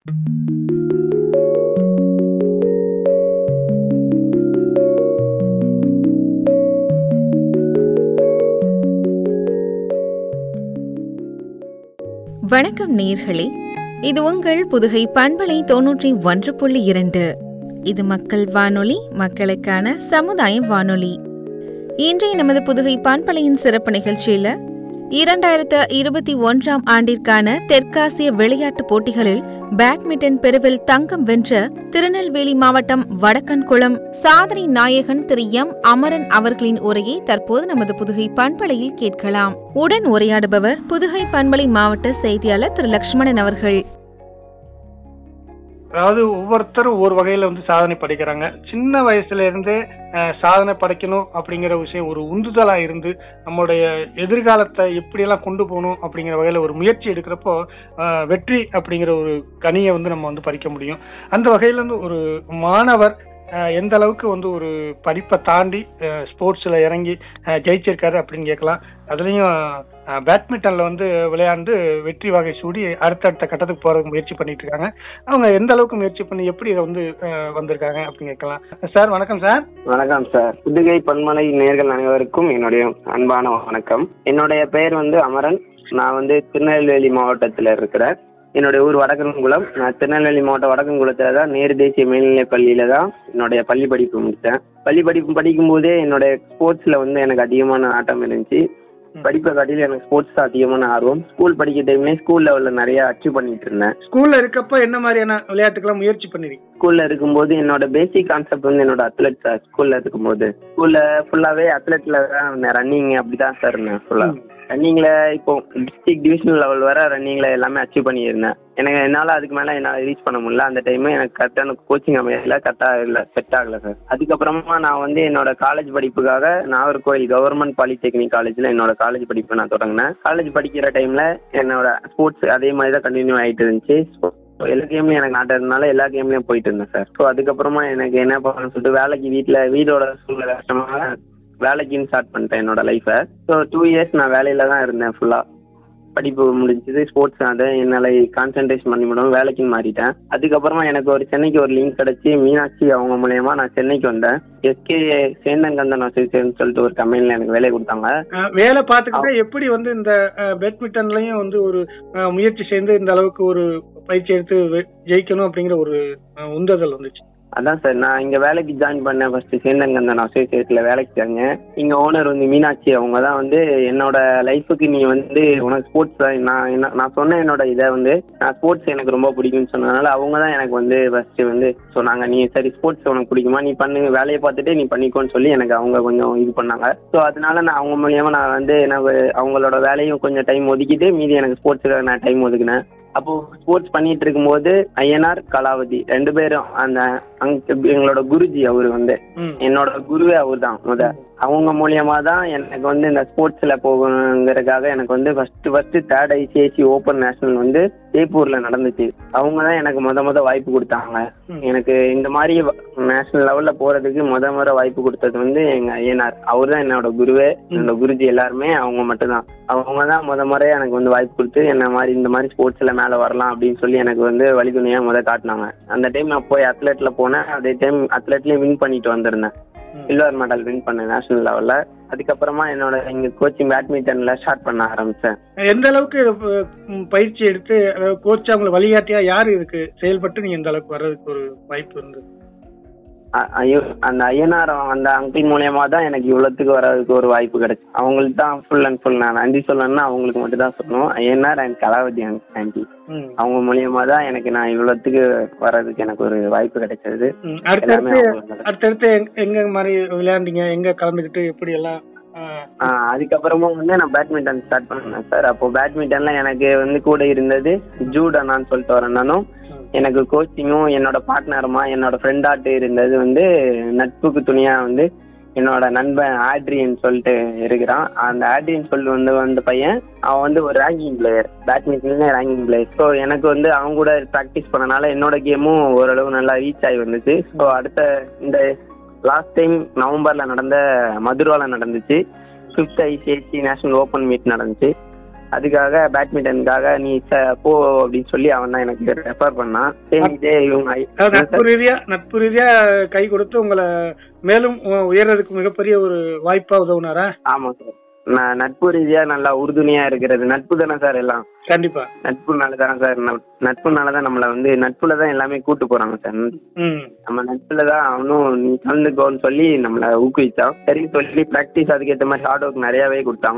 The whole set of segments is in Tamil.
வணக்கம் நேர்களே இது உங்கள் புதுகை பண்பலை தொன்னூற்றி ஒன்று புள்ளி இரண்டு இது மக்கள் வானொலி மக்களுக்கான சமுதாய வானொலி இன்றைய நமது புதுகை பண்பலையின் சிறப்பு நிகழ்ச்சியில இரண்டாயிரத்து இருபத்தி ஒன்றாம் ஆண்டிற்கான தெற்காசிய விளையாட்டுப் போட்டிகளில் பேட்மிண்டன் பிரிவில் தங்கம் வென்ற திருநெல்வேலி மாவட்டம் வடக்கன்குளம் சாதனை நாயகன் திரு எம் அமரன் அவர்களின் உரையை தற்போது நமது புதுகை பண்பலையில் கேட்கலாம் உடன் உரையாடுபவர் புதுகை பண்பலை மாவட்ட செய்தியாளர் திரு லட்சுமணன் அவர்கள் அதாவது ஒவ்வொருத்தரும் ஒவ்வொரு வகையில வந்து சாதனை படைக்கிறாங்க சின்ன வயசுல இருந்தே அஹ், சாதனை படைக்கணும் அப்படிங்கிற விஷயம் ஒரு உந்துதலா இருந்து நம்மளுடைய எதிர்காலத்தை எப்படியெல்லாம் கொண்டு போகணும் அப்படிங்கிற வகையில ஒரு முயற்சி எடுக்கிறப்போ அஹ், வெற்றி அப்படிங்கிற ஒரு கனியை வந்து நம்ம வந்து பறிக்க முடியும் அந்த வகையில இருந்து ஒரு மாணவர் அஹ், எந்த அளவுக்கு வந்து ஒரு படிப்பை தாண்டி ஸ்போர்ட்ஸ்ல இறங்கி அஹ், ஜெயிச்சிருக்காரு அப்படின்னு கேட்கலாம் அதுலயும் அஹ், பேட்மிண்டன்ல வந்து விளையாண்டு வெற்றி வகை சூடி அடுத்தடுத்த கட்டத்துக்கு போறதுக்கு முயற்சி பண்ணிட்டு இருக்காங்க அவங்க எந்த அளவுக்கு முயற்சி பண்ணி எப்படி இதை வந்து அஹ், வந்திருக்காங்க அப்படின்னு கேட்கலாம் சார் வணக்கம் சார் வணக்கம் சார் புதுகை பன்மலை நேர்கள் அனைவருக்கும் என்னுடைய அன்பான வணக்கம் என்னுடைய பெயர் வந்து அமரன் நான் வந்து திருநெல்வேலி மாவட்டத்தில் இருக்கிறேன் என்னுடைய ஊர் வடக்கன்குளம் நான் திருநெல்வேலி மாவட்டம் வடக்கன்குளத்துல தான் நேரு தேசிய மேல்நிலைப் பள்ளியில தான் என்னுடைய பள்ளி படிப்பு முடித்தேன் பள்ளி படிப்பு படிக்கும்போதே என்னுடைய ஸ்போர்ட்ஸ்ல வந்து எனக்கு அதிகமான ஆட்டம் இருந்துச்சு படிப்பை காட்டிலும் எனக்கு ஸ்போர்ட்ஸ் தான் அதிகமான ஆர்வம் ஸ்கூல் படிக்கிற டைம்லேயே ஸ்கூல் லெவலில் நிறைய அச்சீவ் பண்ணிட்டு இருந்தேன் ஸ்கூல்ல இருக்கப்ப என்ன மாதிரியான விளையாட்டுக்கெல்லாம் முயற்சி பண்ணிருக்கீங்க ஸ்கூல்ல இருக்கும்போது என்னோட பேசிக் கான்செப்ட் வந்து என்னோட அத்லெட் சார் ஸ்கூல்ல இருக்கும்போது ஸ்கூல்ல ஃபுல்லாவே அத்லெட்ல தான் இருந்தேன் ரன்னிங் அப்படிதான் சார் இருந்தேன் ஃபுல்லா ரன்னிங்ல இப்போ டிஸ்ட்ரிக்ட் டிவிஷனல் லெவல் வர ரன்னிங்ல எல்லாமே அச்சீவ் பண்ணியிருந்தேன் எனக்கு என்னால அதுக்கு மேல என்னால ரீச் பண்ண முடியல அந்த டைம் எனக்கு கரெக்டான கோச்சிங் அமையல கரெக்டா இல்ல செட் ஆகல சார் அதுக்கப்புறமா நான் வந்து என்னோட காலேஜ் படிப்புக்காக நாகர்கோவில் கவர்மெண்ட் பாலிடெக்னிக் காலேஜ்ல என்னோட காலேஜ் படிப்பை நான் தொடங்கினேன் காலேஜ் படிக்கிற டைம்ல என்னோட ஸ்போர்ட்ஸ் அதே மாதிரி தான் கண்டினியூ ஆயிட்டு இருந்துச்சு So, எல்லா கேம்லயும் எனக்கு நாட்டம் இருந்தனால எல்லா கேம்லயும் போயிட்டு இருந்தேன் சார் ஸோ அதுக்கப்புறமா எனக்கு என்ன பண்ணணும்னு சொல்லிட்டு வேலைக்கு வீட்டில் வீடோட சூழ்நிலை கஷ்டமாக வேலைக்குன்னு ஸ்டார்ட் பண்ணிட்டேன் என்னோட லைஃபை ஸோ டூ இயர்ஸ் நான் வேலையில தான் இருந்தேன் ஃபுல்லாக படிப்பு முடிஞ்சது ஸ்போர்ட்ஸ் அதை என்னால் கான்சென்ட்ரேஷன் பண்ணி முடியும் வேலைக்குன்னு மாறிட்டேன் அதுக்கப்புறமா எனக்கு ஒரு சென்னைக்கு ஒரு லிங்க் கிடைச்சி மீனாட்சி அவங்க மூலயமா நான் சென்னைக்கு வந்தேன் எஸ்கே சேந்தன்கந்தன் அசோசியேஷன் சொல்லிட்டு ஒரு கம்பெனியில் எனக்கு வேலை கொடுத்தாங்க அஹ், வேலை பார்த்துக்கிட்டே எப்படி வந்து இந்த அஹ், பேட்மிண்டன்லயும் வந்து ஒரு அஹ், முயற்சி செய்து இந்த அளவுக்கு ஒரு பயிற்சி எடுத்து வெ- ஜெயிக்கணும் அப்படிங்கிற ஒரு அஹ், உந்துதல் வந்துச்சு அதான் சார் நான் இங்க வேலைக்கு ஜாயின் பண்ணேன் ஃபர்ஸ்ட் சேந்தங்கந்தன் அசோசியேட்ல வேலைக்கு சேர்ந்தேன் இங்க ஓனர் வந்து மீனாட்சி அவங்க தான் வந்து என்னோட லைஃபுக்கு நீ வந்து உனக்கு ஸ்போர்ட்ஸ் நான் என்ன- நான் சொன்ன என்னோட இதை வந்து நான் ஸ்போர்ட்ஸ் எனக்கு ரொம்ப பிடிக்கும்னு சொன்னதுனால அவங்க தான் எனக்கு வந்து ஃபர்ஸ்ட் வந்து சொன்னாங்க நீ சரி ஸ்போர்ட்ஸ் உனக்கு பிடிக்குமா நீ பண்ணு வேலையை பார்த்துட்டு நீ பண்ணிக்கோன்னு சொல்லி எனக்கு அவங்க கொஞ்சம் இது பண்ணாங்க ஸோ அதனால நான் அவங்க மூலியமா நான் வந்து எனக்கு அவங்களோட வேலையும் கொஞ்சம் டைம் ஒதுக்கிட்டு மீதி எனக்கு ஸ்போர்ட்ஸுக்கு நான் டைம் ஒதுக்கினேன் அப்போ ஸ்போர்ட்ஸ் பண்ணிட்டு இருக்கும்போது ஐயனார் கலாவதி ரெண்டு பேரும் அந்த அங்க எங்களோட குருஜி அவரு வந்து ம். என்னோட குருவே அவர் தான் முத அவங்க மூலியமா தான் எனக்கு வந்து இந்த ஸ்போர்ட்ஸ்ல போகணுங்கிறதுக்காக எனக்கு வந்து first first third ICIC open national வந்து ஜெய்ப்பூர்ல நடந்துச்சு அவங்க தான் எனக்கு முத முத வாய்ப்பு கொடுத்தாங்க ம். எனக்கு இந்த மாதிரி நேஷனல் லெவல்ல போறதுக்கு முத முறை வாய்ப்பு கொடுத்தது வந்து எங்க ஐயனார் அவர் தான் என்னோட குருவே என்னோட குருஜி எல்லாருமே அவங்க மட்டும்தான் அவங்க தான் முத முறையா எனக்கு வந்து வாய்ப்பு கொடுத்து என்ன மாதிரி இந்த மாதிரி ஸ்போர்ட்ஸ்ல மேல வரலாம் அப்படின்னு சொல்லி எனக்கு வந்து வழிதுணையா முத காட்டினாங்க அந்த டைம் நான் போய் அத்லெட்ல போனேன் அதே டைம் அத்லெட்லயும் வின் பண்ணிட்டு வந்திருந்தேன் ம். சில்வர் மெடல் வின் பண்ணேன் நேஷனல் லெவல்ல அதுக்கப்புறமா என்னோட இங்க கோச்சிங் பேட்மிண்டன்ல ஸ்டார்ட் பண்ண ஆரம்பிச்சேன் எந்த அளவுக்கு அஹ், ம், பயிற்சி எடுத்து கோச் அவங்களை வழிகாட்டியா யாரு இருக்கு செயல்பட்டு நீங்க இந்த அளவுக்கு வர்றதுக்கு ஒரு வாய்ப்பு இருந்தது அ- ஐயோ அந்த ஐயனார் அந்த அங்கிள் மூலியமா தான் எனக்கு இவ்வளோத்துக்கு வர்றதுக்கு ஒரு வாய்ப்பு கிடைச்சு அவங்களுக்கு தான் ஃபுல் அண்ட் ஃபுல் நான் நன்றி சொல்லணும்னா அவங்களுக்கு மட்டும் தான் சொல்லணும் ஐயனார் அண்ட் கலாவதி ஆண்டி ம். அவங்க மூலியமா தான் எனக்கு நான் இவ்வளோத்துக்கு வர்றதுக்கு எனக்கு ஒரு வாய்ப்பு கிடைச்சது ம். எல்லாமே அடுத்தடுத்து அவங்க தான். அடுத்தடுத்து எங்க- எங்க மாதிரி விளையாண்டீங்க எங்க கலந்துக்கிட்டு எப்படி எல்லாம் அஹ், ஆ, அதுக்கப்புறமா வந்து நான் பேட்மிண்டன் ஸ்டார்ட் பண்ணேன் சார் அப்போ பேட்மிண்டன்ல எனக்கு வந்து கூட இருந்தது ஜூட் அண்ணான்னு சொல்லிட்டு ஒரு அண்ணனும் எனக்கு கோச்சிங்கும் என்னோட பார்ட்னருமா என்னோட ஃப்ரெண்டாட்டு இருந்தது வந்து நட்புக்கு துணியா வந்து என்னோட நண்பன் ஆட்ரியன் சொல்லிட்டு இருக்கிறான் அந்த ஆட்ரியன் சொல்லிட்டு வந்து வந்த பையன் அவன் வந்து ஒரு ரேங்கிங் பிளேயர் பேட்மிண்டன்ல ரேங்கிங் பிளேயர் ஸோ எனக்கு வந்து அவங்க கூட ப்ராக்டிஸ் பண்ணனால என்னோட கேமும் ஓரளவு நல்லா ரீச் ஆகி வந்துச்சு ஸோ அடுத்த இந்த லாஸ்ட் டைம் நவம்பர்ல நடந்த மதுரால நடந்துச்சு fifth ICIC national open meet நடந்துச்சு அதுக்காக பேட்மிண்டனுக்காக நீ ச- போ அப்படின்னு சொல்லி அவன் தான் எனக்கு ரெஃபர் பண்ணான் சரிட்டு இவங்க அதாவது நட்பு ரீதியா நட்பு ரீதியா கை கொடுத்து உங்களை மேலும் உ- உயர்றதுக்கு மிகப்பெரிய ஒரு வாய்ப்பா உதவுனாரா ஆமா சார் நான் நட்பு ரீதியா நல்லா உறுதுணையா இருக்கிறது நட்பு தானே சார் எல்லாம் கண்டிப்பா நட்புனால தானே சார் நட்- நட்புனால தான் நம்மளை வந்து நட்புல தான் எல்லாமே கூட்டு போறாங்க சார் ம் நம்ம நட்புல தான் அவனும் நீ கலந்துக்கோன்னு சொல்லி நம்மளை ஊக்குவிச்சான் சரி சொல்லி ப்ராக்டிஸ் அதுக்கேற்ற மாதிரி ஹார்ட் ஒர்க் நிறையாவே கொடுத்தான்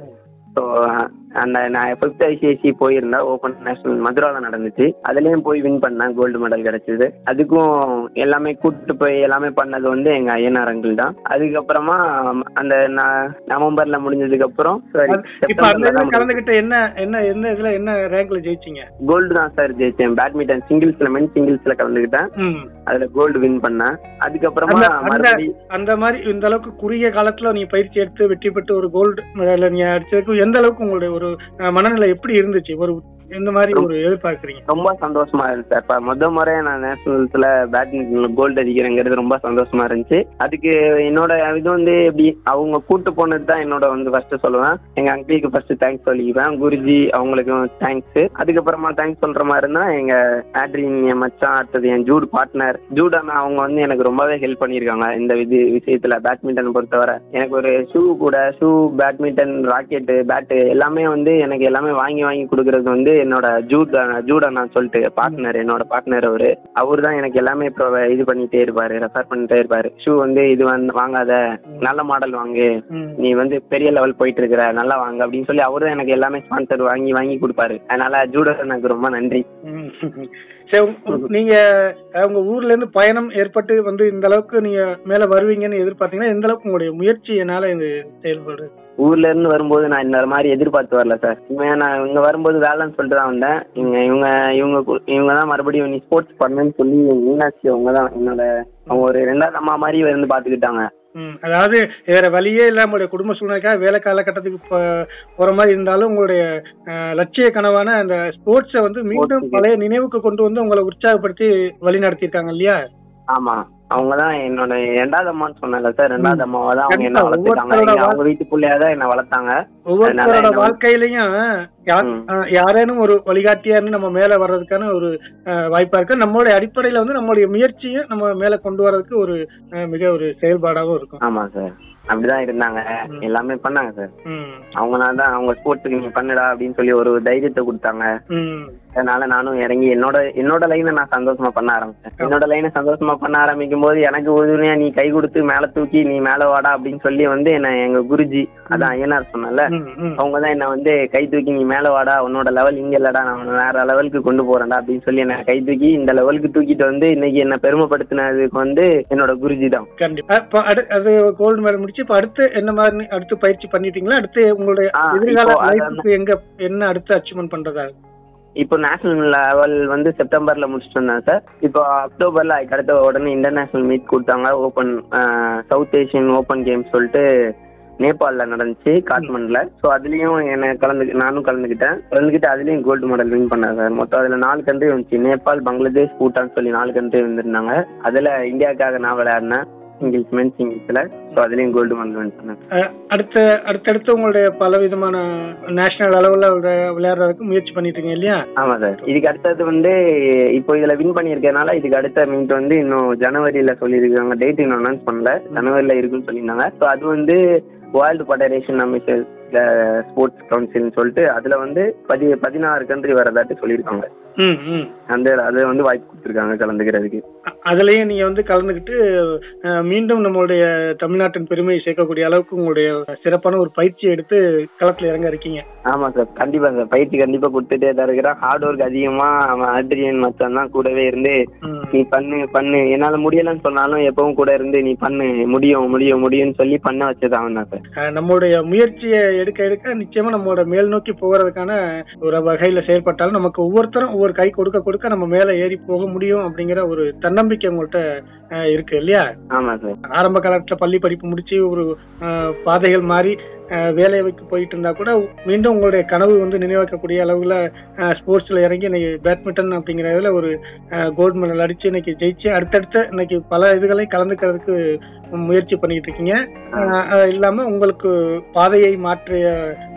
ஸோ அந்த நான் ஃபிஃப்த் ஐசிஐசி போயிருந்தேன் ஓப்பன் நேஷனல் மதுராவில் நடந்துச்சு அதுலேயும் போய் வின் பண்ணேன் கோல்டு மெடல் கிடைச்சது அதுக்கும் எல்லாமே கூப்பிட்டு போய் எல்லாமே பண்ணது வந்து எங்கள் ஐயனார் அங்கிள் தான் அதுக்கப்புறமா அந்த ந- நவம்பர்ல முடிஞ்சதுக்கு அப்புறம் sorry, இப்ப அந்த செப்டம்பர்ல இதுல தான் கலந்துகிட்ட என்ன என்ன என்ன இதுல என்ன ரேங்க்ல ஜெயிச்சீங்க கோல்டு தான் சார் ஜெயிச்சேன் பேட்மிண்டன் சிங்கிள்ஸ்ல மென் சிங்கிள்ஸ்ல கலந்துக்கிட்டேன் ம் அதுல கோல்டு வின் பண்ணேன் அதுக்கப்புறமா அந்த- அந்த மறுபடியும் அந்த மாதிரி இந்த அளவுக்கு குறுகிய காலத்துல நீங்க பயிற்சி எடுத்து வெற்றி பெற்று ஒரு கோல்டு மெடல் நீங்க அடிச்சதுக்கு எந்த அளவுக்கு உங்களுடைய ஒரு அஹ், மனநிலை எப்படி இருந்துச்சு ஒரு எந்த மாதிரி ஒரு எதிர்பார்க்கறீங்க ரொம்ப சந்தோஷமா இருந்துச்சு சார் இப்ப முத முறை நான் நேஷனல்ஸ்ல பேட்மிண்டன்ல கோல்டு அடிக்கிறேங்கிறது ரொம்ப சந்தோஷமா இருந்துச்சு அதுக்கு என்னோட இது வந்து எப்படி அவங்க கூட்டு போனது தான் என்னோட வந்து ஃபர்ஸ்ட் சொல்லுவேன் எங்க அங்கிளுக்கு ஃபர்ஸ்ட் தேங்க்ஸ் சொல்லிக்குவேன் குருஜி அவங்களுக்கும் தேங்க்ஸ் அதுக்கப்புறமா தேங்க்ஸ் சொல்ற மாதிரி இருந்தா எங்க ஆட்ரின் என் மச்சான் அடுத்தது என் ஜூட் பார்ட்னர் ஜூட் அண்ணா அவங்க வந்து எனக்கு ரொம்பவே ஹெல்ப் பண்ணியிருக்காங்க இந்த இது விஷயத்துல பேட்மிண்டன் பொறுத்தவரை எனக்கு ஒரு ஷூ கூட ஷூ பேட்மிண்டன் ராக்கெட்டு பேட்டு எல்லாமே வந்து எனக்கு எல்லாமே வாங்கி வாங்கி கொடுக்கறது வந்து என்னோட ஜூட் ஜூட் அண்ணா சொல்லிட்டு பார்ட்னர் என்னோட பார்ட்னர் அவரு அவர் தான் எனக்கு எல்லாமே இப்போ இது பண்ணிட்டே இருப்பாரு ரெஃபர் பண்ணிட்டே இருப்பாரு ஷூ வந்து இது வந்து வாங்காத நல்ல மாடல் வாங்கு ம். நீ வந்து பெரிய லெவல் போயிட்டு இருக்கிற நல்லா வாங்க அப்படின்னு சொல்லி அவரு தான் எனக்கு எல்லாமே ஸ்பான்சர் வாங்கி வாங்கி கொடுப்பாரு அதனால ஜூடோ எனக்கு ரொம்ப நன்றி ம். சரி உங்க- நீங்க அஹ், உங்க ஊர்ல இருந்து பயணம் ஏற்பட்டு வந்து இந்த அளவுக்கு நீங்க மேல வருவீங்கன்னு எதிர்பார்த்தீங்கன்னா எந்த அளவுக்கு உங்களுடைய முயற்சியினால இது செயல்படுது ஊர்ல இருந்து வரும்போது நான் இந்த மாதிரி எதிர்பார்த்து வரல சார் உண்மையா நான் இங்க வரும்போது வேலைன்னு சொல்லிட்டு தான் வந்தேன் இவங்க இவங்க இவங்க கு- இவங்க தான் மறுபடியும் நீ ஸ்போர்ட்ஸ் பண்ணுன்னு சொல்லி மீனாட்சி அவங்க தான் என்னோட அவங்க ஒரு ரெண்டாவது அம்மா மாதிரி வந்து பாத்துக்கிட்டாங்க ம், அதாவது வேற வழியே இல்லாம உங்களுடைய குடும்ப சூழ்நிலைக்காக வேலை காலகட்டத்துக்கு போ- போற மாதிரி இருந்தாலும் உங்களுடைய அஹ், லட்சிய கனவான அந்த ஸ்போர்ட்ஸை வந்து மீண்டும் Sports. பழைய நினைவுக்கு கொண்டு வந்து உங்களை உற்சாகப்படுத்தி வழி நடத்திருக்காங்க இல்லையா ஆமா அவங்க தான் என்னோட ரெண்டாவது அம்மான்னு சொன்னேன்ல சார் ரெண்டாவது ம். அம்மாவை தான் அவங்க என்ன கண்டிப்பா, வளர்த்துட்டாங்க ஒவ்வொருத்தரோட இங்க அவங்க வீட்டு பிள்ளையா தான் என்ன வளர்த்தாங்க ஒவ்வொருத்தரோட என்ன- வாழ்க்கையிலையும் யா- ம். அஹ், யாரேனும் ஒரு வழிகாட்டியாருன்னு நம்ம மேல வர்றதுக்கான ஒரு அஹ், வாய்ப்பா இருக்கு நம்மளுடைய அடிப்படையில வந்து நம்மளுடைய முயற்சியும் நம்ம மேல கொண்டு வர்றதுக்கு ஒரு அஹ், மிக ஒரு செயல்பாடாகவும் இருக்கும் ஆமா சார் அப்படிதான் இருந்தாங்க ம். எல்லாமே பண்ணாங்க சார் ம், அவங்கனால தான் அவங்க ஸ்போர்ட்ஸுக்கு நீ பண்ணுடா அப்படின்னு சொல்லி ஒரு தைரியத்தை கொடுத்தாங்க ம், அதனால நானும் இறங்கி என்னோட என்னோட லைனை நான் சந்தோஷமா பண்ண ஆரம்பிச்சேன் என்னோட லைனை சந்தோஷமா பண்ண ஆரம்பிக்கும் போது எனக்கு உறுதுணையா நீ கை கொடுத்து மேல தூக்கி நீ மேல வாடா அப்படின்னு சொல்லி வந்து என்ன எங்க குருஜி அதான் ஐயனார் சொன்னல ம், ம். அவங்க தான் என்ன வந்து கை தூக்கி நீ மேல வாடா உன்னோட லெவல் இங்க இல்லடா நான் உன்னை வேற லெவலுக்கு கொண்டு போறேன்டா அப்படின்னு சொல்லி என்ன கை தூக்கி இந்த லெவலுக்கு தூக்கிட்டு வந்து இன்னைக்கு என்ன பெருமைப்படுத்தினதுக்கு வந்து என்னோட குருஜி தான் கண்டிப்பா இப்ப அடு- அது கோல்டு மெடல் முடிச்சு இப்ப அடுத்து என்ன மாதிரி அடுத்து பயிற்சி பண்ணிட்டீங்களா அடுத்து உங்களுடைய ஆ, எதிர்கால இப்போ அது லைஃபுக்கு எங்க என்ன அடுத்து அச்சீவ்மெண்ட் பண்றதா இப்போ நேஷனல் லெவல் வந்து செப்டம்பர்ல முடிச்சுட்டு வந்தேன் சார் இப்போ அக்டோபர்ல அதுக்கு அடுத்த உடனே இன்டர்நேஷனல் மீட் கொடுத்தாங்க open south Asian open games சொல்லிட்டு நேபாளில் நடந்துச்சு காட்மண்டில் ஸோ அதுலேயும் என்ன கலந்து நானும் கலந்துக்கிட்டேன் கலந்துக்கிட்டு அதுலேயும் கோல்டு மெடல் வின் பண்ணேன் சார் மொத்தம் அதில் நாலு கண்ட்ரி வந்துச்சு நேபாள் பங்களாதேஷ் பூட்டான் சொல்லி நாலு கண்ட்ரி வந்திருந்தாங்க அதில் இந்தியாவுக்காக நான் விளையாடினேன் சிங்கிள்ஸ் மென் சிங்கிள்ஸில் ஸோ அதுலேயும் கோல்டு மெடல் வின் பண்ணேன் அஹ், அடுத்த அடுத்தடுத்து உங்களுடைய பல விதமான நேஷனல் அளவுல விளையா- விளையாடுறதுக்கு முயற்சி பண்ணிட்டீங்க இல்லையா ஆமா சார் இதுக்கு அடுத்தது வந்து இப்போ இதுல வின் பண்ணியிருக்கனால இதுக்கு அடுத்த மீட் வந்து இன்னும் ஜனவரியில சொல்லியிருக்காங்க டேட் இன்னும் அனௌன்ஸ் பண்ணல ஜனவரியில இருக்குன்னு சொல்லியிருந்தாங்க ஸோ அது வந்து வேர்ல்டு ஃபெடரேஷன் அமிஷல் ஸ்போர்ட்ஸ் கவுன்சில்னு சொல்லிட்டு அதுல வந்து பதி பதினாறு கண்ட்ரி வரதாட்டு சொல்லியிருக்காங்க ம் ம் அந்த அது வந்து வாய்ப்பு கொடுத்துருக்காங்க கலந்துக்கிறதுக்கு அ- அதுலயும் நீங்க வந்து கலந்துக்கிட்டு அஹ், மீண்டும் நம்மளுடைய தமிழ்நாட்டின் பெருமையை சேர்க்கக்கூடிய அளவுக்கு உங்களுடைய சிறப்பான ஒரு பயிற்சி எடுத்து களத்துல இறங்க இருக்கீங்க ஆமா சார் கண்டிப்பா சார் பயிற்சி கண்டிப்பா கொடுத்துட்டே தான் இருக்கிறான் ஹார்ட் ஒர்க் அதிகமா அவன் ஆட்ரியன் மச்சான் தான் கூடவே இருந்து ம். நீ பண்ணு பண்ணு என்னால முடியலன்னு சொன்னாலும் எப்பவும் கூட இருந்து நீ பண்ணு முடியும் முடியும் முடியும்னு சொல்லி பண்ண வச்சது அவன் தான் சார் அஹ், நம்மளுடைய முயற்சியை எடுக்க எடுக்க நிச்சயமா நம்மளோட மேல் நோக்கி போகிறதுக்கான ஒரு வகையில செயல்பட்டாலும் நமக்கு ஒவ்வொருத்தரும் ஒவ்வொரு கை கொடுக்க கொடுக்க நம்ம மேல ஏறி போக முடியும் அப்படிங்கிற ஒரு தன்னம்பிக்கை உங்கள்கிட்ட அஹ், இருக்கு இல்லையா ஆமா சார் ஆரம்ப காலத்துல பள்ளி படிப்பு முடிச்சு ஒரு அஹ், பாதைகள் மாறி அஹ், வேலைக்கு போயிட்டு இருந்தா கூட மீண்டும் உங்களுடைய கனவு வந்து நினைவாக்கக்கூடிய அளவுல ஸ்போர்ட்ஸ்ல இறங்கி இன்னைக்கு பேட்மிண்டன் அப்படிங்கிற இதுல ஒரு கோல்டு மெடல் அடிச்சு இன்னைக்கு ஜெயிச்சு அடுத்தடுத்த இன்னைக்கு பல இதுகளையும் கலந்துக்கிறதுக்கு முயற்சி பண்ணிட்டு இருக்கீங்க அஹ், அது இல்லாம உங்களுக்கு பாதையை மாற்றிய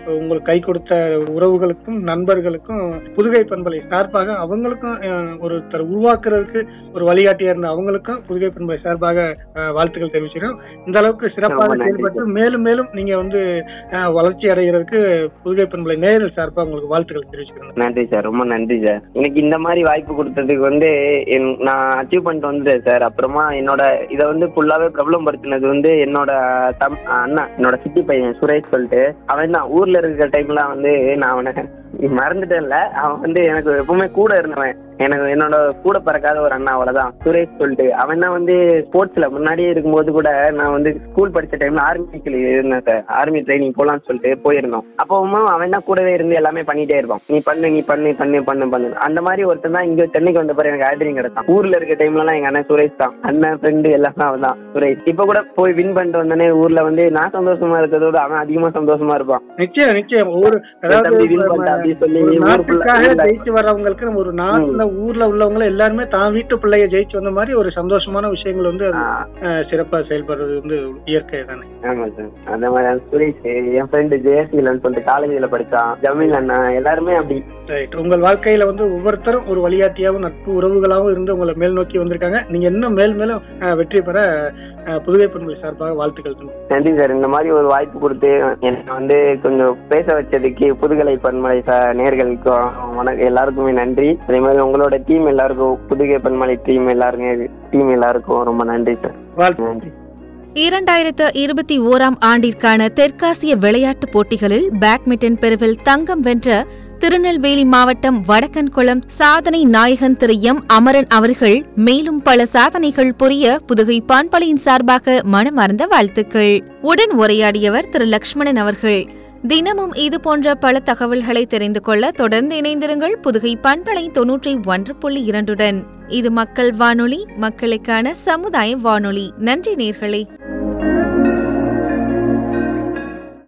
உங்களுக்கு கை கொடுத்த உறவுகளுக்கும் நண்பர்களுக்கும் புதுகை பண்பலை சார்பாக அவங்களுக்கும் அஹ், ஒருத்தர் உருவாக்குறதுக்கு ஒரு வழிகாட்டியா இருந்த அவங்களுக்கும் புதுகை பண்பலை சார்பாக அஹ், வாழ்த்துக்கள் தெரிவிச்சிடும் இந்த அளவுக்கு சிறப்பாக ரொம்ப நன்றி செயல்பட்டு மேலும் மேலும் நீங்க வந்து அஹ், வளர்ச்சி அடைகிறதுக்கு புதுகை பண்பலை நேரில் சார்பாக உங்களுக்கு வாழ்த்துக்கள் தெரிவிச்சுக்கிறேன் நன்றி சார் ரொம்ப நன்றி சார் எனக்கு இந்த மாதிரி வாய்ப்பு கொடுத்ததுக்கு வந்து என்- நான் அச்சீவ் பண்ணிட்டு வந்துட்டேன் சார் அப்புறமா என்னோட இதை வந்து ஃபுல்லாவே பிரபலம் படுத்தினது வந்து என்னோட தம் அண்ணா என்னோட சித்தி பையன் சுரேஷ் சொல்லிட்டு அவன் தான் ஊர்ல இருக்கிற டைம்ல வந்து நான் அவனை மறந்துட்டேன்ல அவன் வந்து எனக்கு எப்பவுமே கூட இருந்தவன் எனக்கு என்னோட கூட பிறக்காத ஒரு அண்ணா அவ்வளவுதான் சுரேஷ் சொல்லிட்டு அவன் தான் வந்து ஸ்போர்ட்ஸ்ல முன்னாடியே இருக்கும்போது கூட நான் வந்து ஸ்கூல் படிச்ச டைம்ல ஆர்மிக்கு இருந்தேன் சார் ஆர்மி ட்ரைனிங் போலாம்னு சொல்லிட்டு போயிருந்தோம் அப்பவும் அவன் தான் கூடவே இருந்து எல்லாமே பண்ணிட்டே இருப்பான் நீ பண்ணு நீ பண்ணு பண்ணு பண்ணு பண்ணு அந்த மாதிரி ஒருத்தன் தான் இங்க சென்னைக்கு வந்த பிறகு எனக்கு ஆர்டரிங் கிடைச்சான் ஊர்ல இருக்க டைம்ல எங்க அண்ணன் சுரேஷ் தான் அண்ணன் ஃப்ரெண்டு எல்லாமே அவன் தான் சுரேஷ் இப்ப கூட போய் வின் பண்ணிட்டு வந்தோடனே ஊர்ல வந்து நான் சந்தோஷமா இருக்கிறதோட அவன் அதிகமா சந்தோஷமா இருப்பான் நிச்சயம் நிச்சயம் ஒரு அதாவது தம்பி win நம்ம பண்ணிட்டா அப்படின்னு சொல்லி ஒரு ஊர் நாட்டுக்காக full ஆ ஜெயிச்சு வர்றவங்களுக்கு நம்ம ஒரு நாட்டுல ஊர்ல உள்ளவங்க எல்லாருமே தான் வீட்டு பிள்ளைய ஜெயிச்சு வந்த மாதிரி ஒரு சந்தோஷமான விஷயங்கள் வந்து அது, ஆ. அஹ், சிறப்பா செயல்படுறது வந்து இயற்கை தானே ஆமா சார் அந்த மாதிரி அந்த சுரேஷ் என் ஃப்ரெண்டு ஜெயசீலன் சொல்லிட்டு காலேஜ்ல படிச்சான் ஜமீல் அண்ணா எல்லாருமே அப்படி ரைட் உங்கள் வாழ்க்கையில வந்து ஒவ்வொருத்தரும் ஒரு வழிகாட்டியாகவும் நட்பு உறவுகளாகவும் இருந்து உங்களை மேல் நோக்கி வந்திருக்காங்க நீங்க இன்னும் மேல் மேலும் அஹ், வெற்றி பெற அஹ், புதுகை பண்பலை சார்பாக வாழ்த்துக்கள் தம்பி. நன்றி சார் இந்த மாதிரி ஒரு வாய்ப்பு கொடுத்து என்னை வந்து கொஞ்சம் பேச வச்சதுக்கு புதுகலை பன்மலை ச- நேர்களுக்கும் வணக்கம் எல்லாருக்குமே நன்றி அதே மாதிரி உங்களோட டீம் எல்லாருக்கும் புதுகை பன்மலை டீம் எல்லாருமே டீம் எல்லாருக்கும் ரொம்ப நன்றி சார் வாழ்த்து நன்றி இரண்டாயிரத்து இருபத்தி ஓராம் ஆண்டிற்கான தெற்காசிய விளையாட்டுப் போட்டிகளில் பேட்மிண்டன் பிரிவில் தங்கம் வென்ற திருநெல்வேலி மாவட்டம் வடக்கன்குளம் சாதனை நாயகன் திரு எம் அமரன் அவர்கள் மேலும் பல சாதனைகள் புரிய புதுகை பான்பலையின் சார்பாக மனமார்ந்த வாழ்த்துக்கள் உடன் உரையாடியவர் திரு லக்ஷ்மணன் அவர்கள் தினமும் இது போன்ற பல தகவல்களை தெரிந்து கொள்ள தொடர்ந்து இணைந்திருங்கள் புதுகை பண்பலை தொன்னூற்றி ஒன்று புள்ளி இரண்டுடன் இது மக்கள் வானொலி மக்களுக்கான சமுதாய வானொலி நன்றி நேர்களே